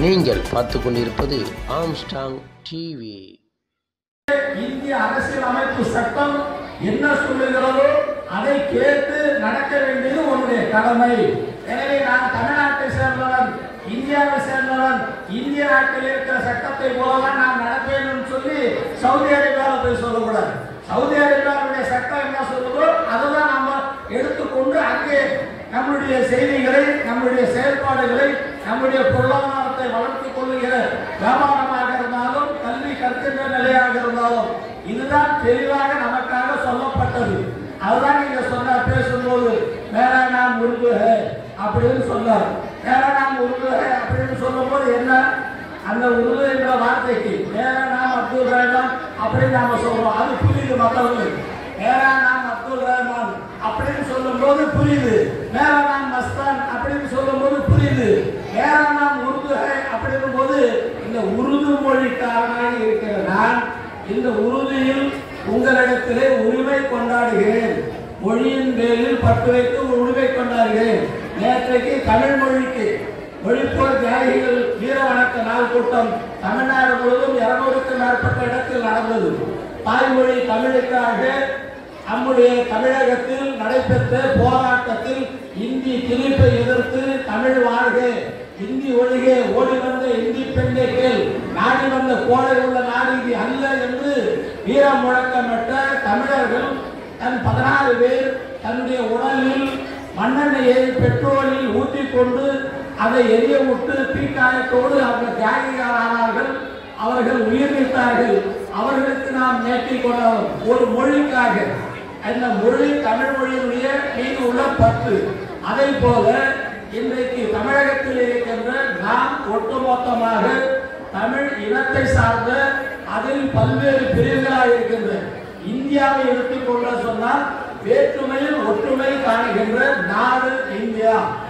நீங்கள் பார்த்து கொண்டிருப்பது ஆம்ஸ்டாங் டிவி இந்திய அரசியல் அமைப்பு சட்டம் என்ன சொல்லுகிறதோ அதை கேட்டு நடக்க வேண்டியது உன்னுடைய கடமை எனவே நான் தமிழ்நாட்டை சேர்ந்தவன் இந்தியாவை சேர்ந்தவன் இந்திய நாட்டில் இருக்கிற சட்டத்தை போலதான் நான் நடப்பேன் என்று சொல்லி சவுதி அரேபியாவில் போய் சொல்லக்கூடாது சவுதி அரேபியாவுடைய சட்டம் என்ன சொல்லுதோ அதுதான் நம்ம எடுத்துக்கொண்டு அங்கே நம்முடைய செய்திகளை நம்முடைய செயல்பாடுகளை நம்முடைய பொருளாதாரத்தை வளர்த்துக் கொள்ளுகிற வியாபாரமாக இருந்தாலும் கல்வி கற்கின்ற நிலையாக இருந்தாலும் இதுதான் தெளிவாக நமக்காக சொல்லப்பட்டது அதுதான் நீங்க சொன்ன பேசும்போது மேரா நாம் உருகுக அப்படின்னு சொன்னார் மேரா நாம் உருகுக அப்படின்னு சொல்லும்போது என்ன அந்த உருது என்ற வார்த்தைக்கு மேரா நாம் அப்துல் ரஹ்மான் அப்படின்னு நாம சொல்றோம் அது புரியுது மக்களுக்கு மேரா நாம் அப்துல் ரஹ்மான் அப்படின்னு சொல்லும்போது புரியுது மேரா நாம் மஸ்தான் அப்படின்னு சொல்லும்போது புரியுது மேரா நாம் உருது அப்படின்னும் போது இந்த உருது மொழிக்காரனாக இருக்கிற நான் இந்த உறுதியில் உங்களிடத்திலே உரிமை கொண்டாடுகிறேன் மொழியின் பேரில் பட்டு வைத்து உரிமை கொண்டாடுகிறேன் நேற்றைக்கு தமிழ் மொழிக்கு மொழிப்போர் தியாகிகள் வீர வணக்க நாள் கூட்டம் தமிழ்நாடு முழுவதும் இருநூறுக்கும் மேற்பட்ட இடத்தில் நடந்தது தாய்மொழி தமிழுக்காக நம்முடைய தமிழகத்தில் நடைபெற்ற போராட்டத்தில் இந்தி திணிப்பை எதிர்த்து தமிழ் வாழ்க இந்தி ஒழிக ஓடி வந்த இந்தி பெண்ணை கேள் நாடி வந்த கோடை உள்ள நாடு இது அல்ல என்று வீரம் முழக்கமிட்ட தமிழர்கள் தன் பதினாறு பேர் தன்னுடைய உடலில் மண்ணெண்ணெயை பெட்ரோலில் ஊற்றிக்கொண்டு அதை எரிய விட்டு தீக்காயத்தோடு அவர்கள் தியாகிகளானார்கள் அவர்கள் உயிர் நீத்தார்கள் அவர்களுக்கு நாம் நேற்றிக் கொண்டோம் ஒரு மொழிக்காக அந்த மொழி தமிழ் மொழியினுடைய மீது உள்ள பற்று அதை போல இன்றைக்கு தமிழகத்தில் இருக்கின்ற நாம் ஒட்டுமொத்தமாக தமிழ் இனத்தை சார்ந்த அதில் பல்வேறு பிரிவுகளாக இருக்கின்ற இந்தியாவை எடுத்துக்கொள்ள சொன்னால் வேற்றுமையில் ஒற்றுமை காணுகின்ற நாடு இந்தியா